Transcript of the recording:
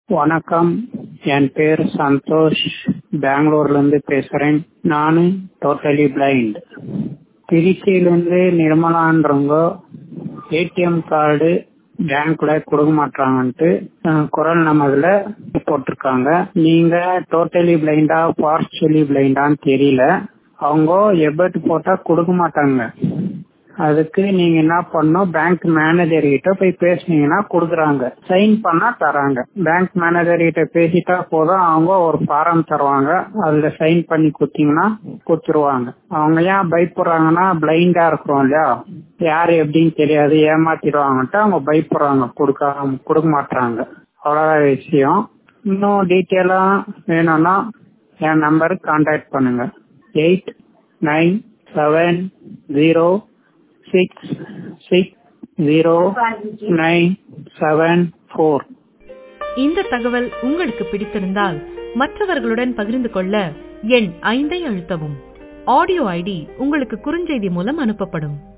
வணக்கம் என் பேர் சந்தோஷ் பெங்களூர்ல இருந்து பேசுறேன் நானு டோட்டலி பிளைண்ட் திருச்சியிலிருந்து நிர்மலான்றவங்க ஏடிஎம் கார்டு பேங்க்ல கொடுக்க மாட்டாங்கன்ட்டு அஹ், குரல் நமதுல போட்டிருக்காங்க நீங்க டோட்டலி பிளைண்டா பார்ஷலி பிளைண்டான்னு தெரியல அவங்க எபர்ட் போட்டா கொடுக்க மாட்டாங்க அதுக்கு நீங்க என்ன பண்ணணும் பேங்க் மேனேஜர் கிட்ட போய் பேசுனீங்கன்னா கொடுக்குறாங்க சைன் பண்ணா தராங்க பேங்க் மேனேஜர் கிட்ட பேசிட்டா போதும் அவங்க ஒரு ஃபாரம் தருவாங்க அதுல சைன் பண்ணி கொடுத்தீங்கன்னா கொடுத்துருவாங்க அவங்க ஏன் பயப்படுறாங்கன்னா பிளைண்டா இருக்கிறோம் இல்லையா யாரு எப்படின்னு தெரியாது ஏமாத்திடுவாங்கன்ட்டு அவங்க பயப்படுறாங்க கொடுக்க கொடுக்க மாட்டாங்க அவ்வளவுதான் விஷயம் இன்னும் டீட்டெயிலா வேணும்னா என் நம்பருக்கு கான்டாக்ட் பண்ணுங்க eight nine seven zero six six zero nine seven four இந்த தகவல் உங்களுக்கு பிடித்திருந்தால் மற்றவர்களுடன் பகிர்ந்து கொள்ள எண் ஐந்தை அழுத்தவும் ஆடியோ ஐடி உங்களுக்கு குறுஞ்செய்தி மூலம் அனுப்பப்படும்